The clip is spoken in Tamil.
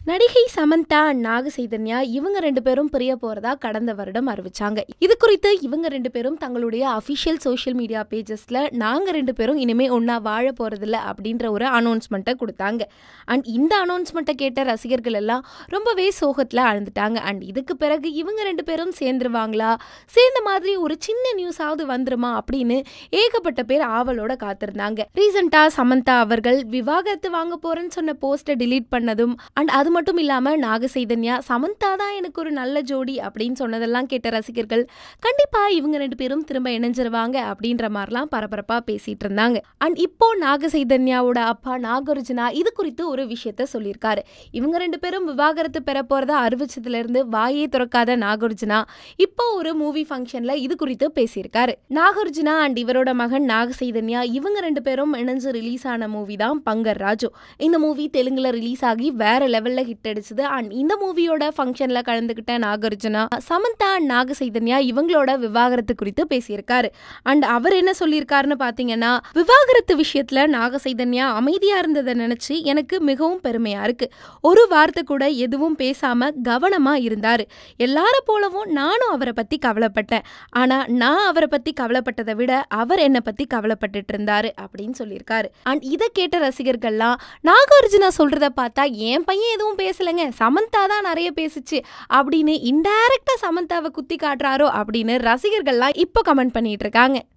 நடிகை சமந்தா நாக சைதன்யா இவங்க ரெண்டு பேரும் பிரிய போறதா கடந்த வருடம் அறிவிச்சாங்க இது குறித்து இவங்க ரெண்டு பேரும் தங்களுடைய அபிஷியல் சோஷியல் மீடியா பேஜஸ்ல நாங்க ரெண்டு பேரும் இனிமே ஒன்னா வாழ போறதில்ல அப்படின்ற ஒரு அனௌன்ஸ்மெண்ட்டை கொடுத்தாங்க அண்ட் இந்த அனௌன்ஸ்மெண்ட்டை கேட்ட ரசிகர்கள் எல்லாம் ரொம்பவே சோகத்துல அழுந்துட்டாங்க அண்ட் இதுக்கு பிறகு இவங்க ரெண்டு பேரும் சேர்ந்துருவாங்களா சேர்ந்த மாதிரி ஒரு சின்ன நியூஸாவது வந்துருமா அப்படின்னு ஏகப்பட்ட பேர் ஆவலோட காத்திருந்தாங்க ரீசெண்டா சமந்தா அவர்கள் விவாகரத்து வாங்க போறேன்னு சொன்ன போஸ்ட்டை delete பண்ணதும் அண்ட் அது மட்டும் இல்லாம நாக சைதன்யா சமந்தா தான் எனக்கு ஒரு நல்ல ஜோடி அப்படின்னு சொன்னதெல்லாம் கேட்ட ரசிகர்கள் கண்டிப்பா இவங்க ரெண்டு பேரும் திரும்ப இணைஞ்சிருவாங்க அப்படின்ற மாதிரிலாம் பரபரப்பா பேசிட்டு இருந்தாங்க அண்ட் இப்போ நாக சைதன்யாவோட அப்பா நாகார்ஜுனா இது குறித்து ஒரு விஷயத்த சொல்லியிருக்காரு இவங்க ரெண்டு பேரும் விவாகரத்து பெற போறதா அறிவிச்சதுல இருந்து வாயே திறக்காத நாகார்ஜுனா இப்போ ஒரு மூவி ஃபங்க்ஷன்ல இது குறித்து பேசியிருக்காரு நாகார்ஜுனா அண்ட் இவரோட மகன் நாக சைதன்யா இவங்க ரெண்டு பேரும் இணைஞ்சு ரிலீஸ் ஆன மூவி தான் பங்கர் ராஜு இந்த மூவி தெலுங்குல ரிலீஸ் ஆகி வேற லெவல்ல ஹிட் அடிச்சது அண்ட் இந்த மூவியோட ஃபங்க்ஷன்ல கலந்துக்கிட்ட நாகார்ஜுனா சமந்தா அண்ட் நாக சைதன்யா இவங்களோட விவாகரத்து குறித்து பேசியிருக்காரு அண்ட் அவர் என்ன சொல்லியிருக்காருன்னு பாத்தீங்கன்னா விவாகரத்து விஷயத்துல நாக சைதன்யா அமைதியா இருந்ததை நினைச்சு எனக்கு மிகவும் பெருமையா இருக்கு ஒரு வார்த்தை கூட எதுவும் பேசாம கவனமா இருந்தாரு எல்லார போலவும் நானும் அவரை பத்தி கவலைப்பட்டேன் ஆனா நான் அவரை பத்தி கவலைப்பட்டதை விட அவர் என்னை பத்தி கவலைப்பட்டுட்டு இருந்தாரு அப்படின்னு சொல்லியிருக்காரு அண்ட் இதை கேட்ட ரசிகர்கள்லாம் நாகார்ஜுனா சொல்றத பார்த்தா என் பையன் எதுவும் பேசலைங்க சமந்தா தான் நிறைய பேசுச்சு அப்படின்னு இன்டைரக்டா சமந்தாவை குத்தி காட்டுறாரோ அப்படின்னு ரசிகர்கள்லாம் இப்போ கமெண்ட் பண்ணிட்டு இருக்காங்க